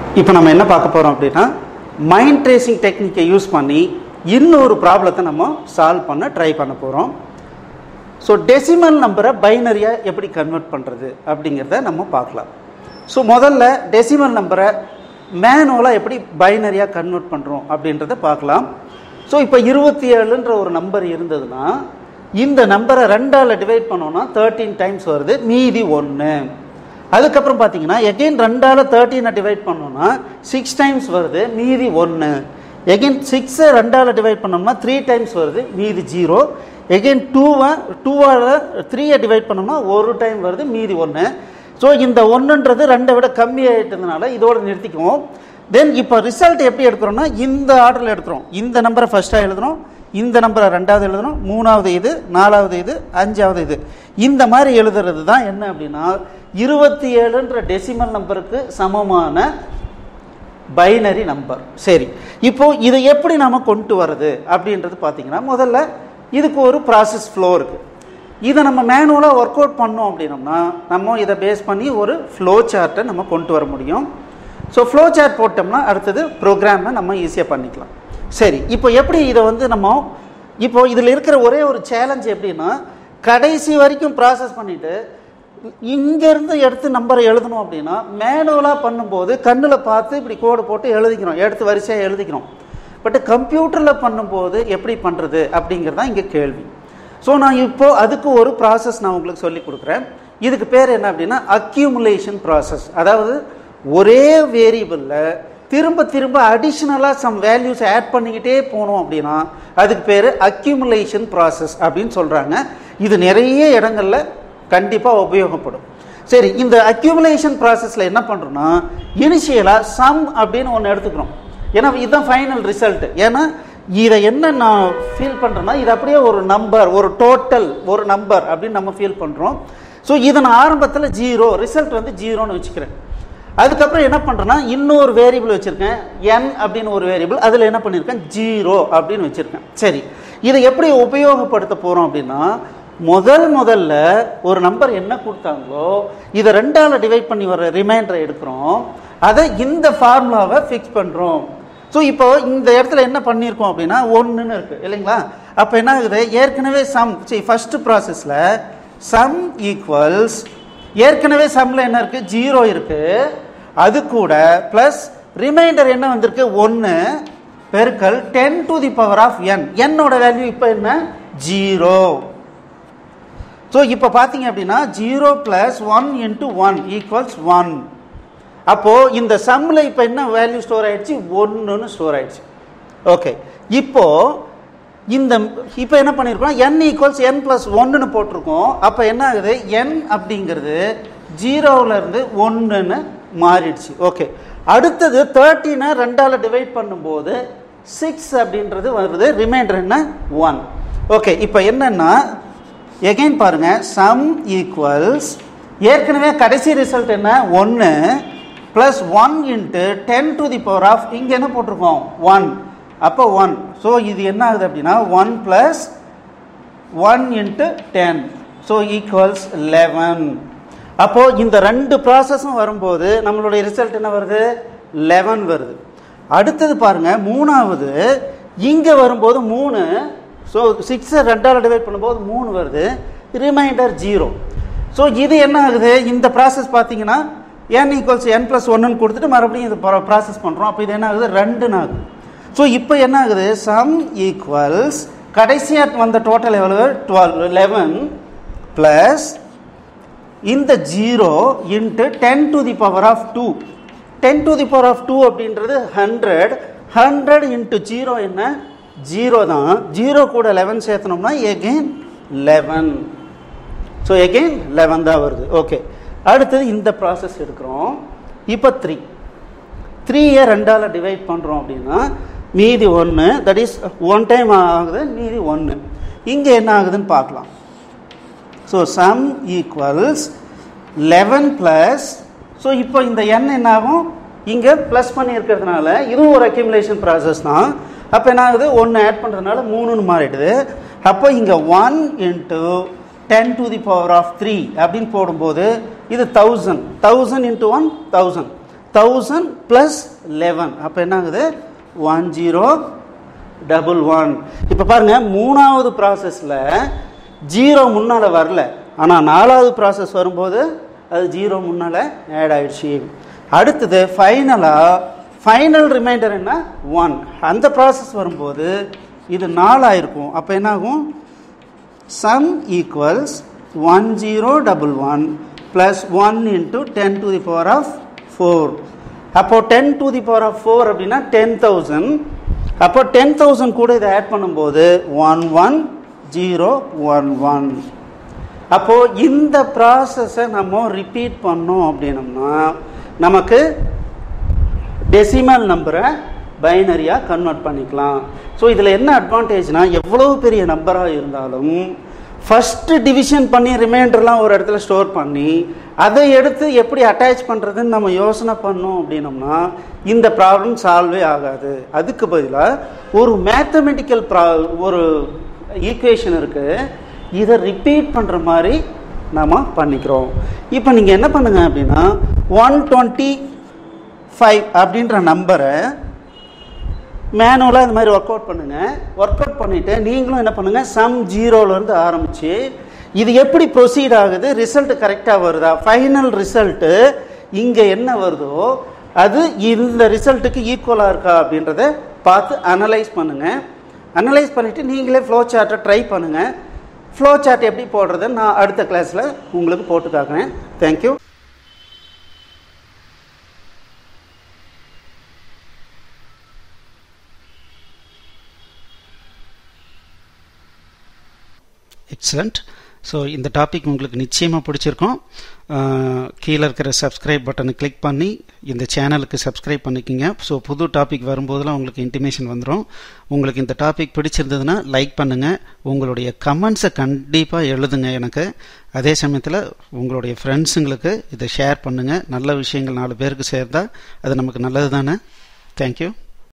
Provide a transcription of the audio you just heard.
இப்போ நம்ம என்ன பார்க்க போகிறோம் அப்படின்னா மைண்ட் ட்ரேசிங் டெக்னிக்கை யூஸ் பண்ணி இன்னொரு ப்ராப்ளத்தை நம்ம சால்வ் பண்ண ட்ரை பண்ண போகிறோம் ஸோ டெசிமல் நம்பரை பைனரியாக எப்படி கன்வெர்ட் பண்ணுறது அப்படிங்கிறத நம்ம பார்க்கலாம் ஸோ முதல்ல டெசிமல் நம்பரை மேனுவலாக எப்படி பைனரியாக கன்வெர்ட் பண்ணுறோம் அப்படின்றத பார்க்கலாம் ஸோ இப்போ இருபத்தி ஏழுன்ற ஒரு நம்பர் இருந்ததுன்னா இந்த நம்பரை ரெண்டால் டிவைட் பண்ணோன்னா தேர்ட்டீன் டைம்ஸ் வருது மீதி ஒன்று அதுக்கப்புறம் பார்த்தீங்கன்னா எகெயின் ரெண்டால் தேர்ட்டீனை டிவைட் பண்ணோம்னா சிக்ஸ் டைம்ஸ் வருது மீதி ஒன்று எகெயின் சிக்ஸை ரெண்டால் டிவைட் பண்ணோம்னா த்ரீ டைம்ஸ் வருது மீதி ஜீரோ எகெயின் டூவை டூவால் த்ரீயை டிவைட் பண்ணோம்னா ஒரு டைம் வருது மீதி ஒன்று ஸோ இந்த ஒன்றுன்றது ரெண்டை விட கம்மி ஆகிட்டதுனால இதோட நிறுத்திக்குவோம் தென் இப்போ ரிசல்ட் எப்படி எடுக்கிறோம்னா இந்த ஆர்டரில் எடுக்கிறோம் இந்த நம்பரை ஃபஸ்ட்டாக எழுதுறோம் இந்த நம்பரை ரெண்டாவது எழுதணும் மூணாவது இது நாலாவது இது அஞ்சாவது இது இந்த மாதிரி எழுதுறது தான் என்ன அப்படின்னா இருபத்தி ஏழுன்ற டெசிமல் நம்பருக்கு சமமான பைனரி நம்பர் சரி இப்போ இதை எப்படி நாம கொண்டு வர்றது அப்படின்றது பார்த்தீங்கன்னா முதல்ல இதுக்கு ஒரு ப்ராசஸ் ஃப்ளோ இருக்குது இதை நம்ம மேனுவலாக ஒர்க் அவுட் பண்ணோம் அப்படின்னோம்னா நம்ம இதை பேஸ் பண்ணி ஒரு ஃப்ளோ சார்ட்டை நம்ம கொண்டு வர முடியும் ஸோ ஃப்ளோ சார்ட் போட்டோம்னா அடுத்தது ப்ரோக்ராமை நம்ம ஈஸியாக பண்ணிக்கலாம் சரி இப்போ எப்படி இதை வந்து நம்ம இப்போ இதில் இருக்கிற ஒரே ஒரு சேலஞ்ச் எப்படின்னா கடைசி வரைக்கும் ப்ராசஸ் பண்ணிவிட்டு இங்கேருந்து எடுத்து நம்பரை எழுதணும் அப்படின்னா மேனுவலாக பண்ணும்போது கண்ணில் பார்த்து இப்படி கோடு போட்டு எழுதிக்கிறோம் எடுத்து வரிசையாக எழுதிக்கிறோம் பட் கம்ப்யூட்டரில் பண்ணும்போது எப்படி பண்ணுறது அப்படிங்கிறது தான் இங்கே கேள்வி ஸோ நான் இப்போது அதுக்கு ஒரு ப்ராசஸ் நான் உங்களுக்கு சொல்லி கொடுக்குறேன் இதுக்கு பேர் என்ன அப்படின்னா அக்யூமுலேஷன் ப்ராசஸ் அதாவது ஒரே வேரியபிளில் திரும்ப திரும்ப அடிஷ்னலாக சம் வேல்யூஸ் ஆட் பண்ணிக்கிட்டே போனோம் அப்படின்னா அதுக்கு பேர் அக்யூமுலேஷன் ப்ராசஸ் அப்படின்னு சொல்கிறாங்க இது நிறைய இடங்களில் கண்டிப்பாக உபயோகப்படும் சரி இந்த அக்யூமுலேஷன் ப்ராசஸில் என்ன பண்ணுறோன்னா இனிஷியலாக சம் அப்படின்னு ஒன்று எடுத்துக்கிறோம் ஏன்னா இதுதான் ஃபைனல் ரிசல்ட் ஏன்னா இதை என்ன நான் ஃபீல் பண்ணுறேன்னா இது அப்படியே ஒரு நம்பர் ஒரு டோட்டல் ஒரு நம்பர் அப்படின்னு நம்ம ஃபீல் பண்ணுறோம் ஸோ இதை நான் ஆரம்பத்தில் ஜீரோ ரிசல்ட் வந்து ஜீரோன்னு வச்சுக்கிறேன் அதுக்கப்புறம் என்ன பண்ணுறேன்னா இன்னொரு வேரியபிள் வச்சுருக்கேன் என் அப்படின்னு ஒரு வேரியபிள் அதில் என்ன பண்ணியிருக்கேன் ஜீரோ அப்படின்னு வச்சுருக்கேன் சரி இதை எப்படி உபயோகப்படுத்த போகிறோம் அப்படின்னா முதல் முதல்ல ஒரு நம்பர் என்ன கொடுத்தாங்களோ இதை ரெண்டால் டிவைட் பண்ணி வர ரிமைண்டரை எடுக்கிறோம் அதை இந்த ஃபார்முலாவை ஃபிக்ஸ் பண்ணுறோம் ஸோ இப்போ இந்த இடத்துல என்ன பண்ணியிருக்கோம் அப்படின்னா ஒன்றுன்னு இருக்குது இல்லைங்களா அப்போ என்ன ஆகுது ஏற்கனவே சம் சரி ஃபஸ்ட்டு ப்ராசஸில் சம் ஈக்குவல்ஸ் ஏற்கனவே சம்மில் என்ன இருக்குது ஜீரோ இருக்குது அது கூட ப்ளஸ் ரிமைண்டர் என்ன வந்திருக்கு ஒன்று பெருக்கல் ten to the power of N என்னோட வேல்யூ இப்போ என்ன ஜீரோ ஸோ இப்போ பார்த்தீங்க அப்படின்னா zero plus one into one equals one அப்போது இந்த சம்மில் இப்போ என்ன வேல்யூ ஸ்டோர் ஆயிடுச்சு ஒன்றுன்னு ஸ்டோர் ஆயிடுச்சு ஓகே இப்போ இந்த இப்போ என்ன பண்ணியிருக்கோம் என் ஈக்குவல்ஸ் என் ப்ளஸ் ஒன்றுன்னு போட்டிருக்கோம் அப்போ என்ன ஆகுது என் அப்படிங்கிறது ஜீரோவிலேருந்து ஒன்றுன்னு மாறிடுச்சு ஓகே அடுத்தது தேர்ட்டினை ரெண்டால் டிவைட் பண்ணும்போது சிக்ஸ் அப்படின்றது வருது ரிமைண்டர் என்ன ஒன் ஓகே இப்போ என்னென்னா எகைன் பாருங்க சம் ஈக்குவல்ஸ் ஏற்கனவே கடைசி ரிசல்ட் என்ன ஒன்று plus one into ten to the power of இங்கே என்ன போட்டிருக்கோம் ஒன் அப்போ ஒன் ஸோ இது என்ன ஆகுது அப்படின்னா one plus one into ten so equals eleven அப்போது இந்த ரெண்டு ப்ராசஸும் வரும்போது நம்மளுடைய ரிசல்ட் என்ன வருது லெவன் வருது அடுத்தது பாருங்கள் மூணாவது இங்கே வரும்போது மூணு ஸோ சிக்ஸை ரெண்டால் டிவைட் பண்ணும்போது மூணு வருது ரிமைண்டர் ஜீரோ ஸோ இது என்ன ஆகுது இந்த ப்ராசஸ் பார்த்தீங்கன்னா என் ஈக்குவல்ஸ் என் ப்ளஸ் ஒன்றுன்னு கொடுத்துட்டு மறுபடியும் இது ப்ராசஸ் பண்ணுறோம் அப்போ இது என்ன ஆகுது ரெண்டுன்னு ஆகுது ஸோ இப்போ என்ன ஆகுது சம் ஈக்குவல்ஸ் கடைசியாக வந்த டோட்டல் எவ்வளவு டுவெல் லெவன் ப்ளஸ் இந்த zero into ten to the power of two ten to the power of two அப்படின்றது ஹண்ட்ரட் ஹண்ட்ரட் இன்ட்டு ஜீரோ என்ன ஜீரோ தான் ஜீரோ கூட லெவன் சேர்த்தனோம்னா again eleven so again eleven தான் வருது ஓகே அடுத்தது இந்த ப்ராசஸ் எடுக்கிறோம் இப்போ த்ரீ த்ரீயை ரெண்டால் டிவைட் பண்ணுறோம் அப்படின்னா மீதி ஒன்று தட் இஸ் ஒன் டைம் ஆகுது மீதி ஒன்று இங்கே என்ன ஆகுதுன்னு பார்க்கலாம் so sum equals eleven plus so இப்போ இந்த எண் என்ன ஆகும் இங்கே ப்ளஸ் பண்ணி இருக்கிறதுனால இதுவும் ஒரு அக்யூமுலேஷன் ப்ராசஸ் தான் அப்போ என்ன ஆகுது ஒன்று ஆட் பண்ணுறதுனால மூணுன்னு மாறிடுது அப்போ இங்கே one into ten to the power of three அப்படின்னு போடும்போது இது thousand thousand into one thousand thousand plus eleven அப்போ என்ன ஆகுது ஒன் ஜீரோ டபுள் ஒன் இப்போ பாருங்க மூணாவது ப்ராசஸில் ஜீரோ முன்னால் வரல ஆனால் நாலாவது ப்ராசஸ் வரும்போது அது ஜீரோ முன்னால் ஆட் ஆயிடுச்சு அடுத்தது ஃபைனலாக ஃபைனல் ரிமைண்டர் என்ன ஒன் அந்த ப்ராசஸ் வரும்போது இது நாலாயிருக்கும் அப்போ என்ன ஆகும் sum equals one zero double one plus one into ten to the power of four அப்போது ten to the power of four அப்படின்னா டென் தௌசண்ட் அப்போ டென் தௌசண்ட் கூட இதை ஆட் பண்ணும்போது one one zero one one அப்போது இந்த ப்ராசஸை நம்ம ரிப்பீட் பண்ணோம் அப்படின்னம்னா நமக்கு டெசிமல் நம்பரை பைனரியாக கன்வெர்ட் பண்ணிக்கலாம் ஸோ இதில் என்ன அட்வான்டேஜ்னா எவ்வளோ பெரிய நம்பராக இருந்தாலும் ஃபஸ்ட்டு டிவிஷன் பண்ணி ரிமைண்டர்லாம் ஒரு இடத்துல ஸ்டோர் பண்ணி அதை எடுத்து எப்படி அட்டாச் பண்ணுறதுன்னு நம்ம யோசனை பண்ணோம் அப்படின்னம்னா இந்த ப்ராப்ளம் சால்வே ஆகாது அதுக்கு பதிலாக ஒரு மேத்தமெட்டிக்கல் ப்ரா ஒரு ஈக்குவேஷன் இருக்குது இதை ரிப்பீட் பண்ணுற மாதிரி நாம் பண்ணிக்கிறோம் இப்போ நீங்கள் என்ன பண்ணுங்க அப்படின்னா ஒன் டுவெண்ட்டி ஃபைவ் அப்படின்ற நம்பரை மேனுவலாக இந்த மாதிரி ஒர்க் அவுட் பண்ணுங்கள் ஒர்க் அவுட் பண்ணிவிட்டு நீங்களும் என்ன பண்ணுங்கள் சம் ஜீரோலேருந்து ஆரம்பித்து இது எப்படி ப்ரொசீட் ஆகுது ரிசல்ட் கரெக்டாக வருதா ஃபைனல் ரிசல்ட்டு இங்கே என்ன வருதோ அது இந்த ரிசல்ட்டுக்கு ஈக்குவலாக இருக்கா அப்படின்றத பார்த்து அனலைஸ் பண்ணுங்கள் அனலைஸ் பண்ணிவிட்டு நீங்களே ஃப்ளோ சார்ட்டை ட்ரை பண்ணுங்கள் ஃப்ளோ சார்ட் எப்படி போடுறதுன்னு நான் அடுத்த கிளாஸில் உங்களுக்கு போட்டு காக்குறேன் தேங்க்யூ எக்ஸலண்ட் ஸோ இந்த டாபிக் உங்களுக்கு நிச்சயமாக பிடிச்சிருக்கும் கீழே இருக்கிற சப்ஸ்கிரைப் பட்டனை கிளிக் பண்ணி இந்த சேனலுக்கு சப்ஸ்கிரைப் பண்ணிக்கிங்க ஸோ புது டாபிக் வரும்போதெல்லாம் உங்களுக்கு இன்டிமேஷன் வந்துடும் உங்களுக்கு இந்த டாபிக் பிடிச்சிருந்ததுன்னா லைக் பண்ணுங்கள் உங்களுடைய கமெண்ட்ஸை கண்டிப்பாக எழுதுங்க எனக்கு அதே சமயத்தில் உங்களுடைய ஃப்ரெண்ட்ஸுங்களுக்கு இதை ஷேர் பண்ணுங்கள் நல்ல விஷயங்கள் நாலு பேருக்கு சேர்ந்தா அது நமக்கு நல்லது தானே தேங்க்யூ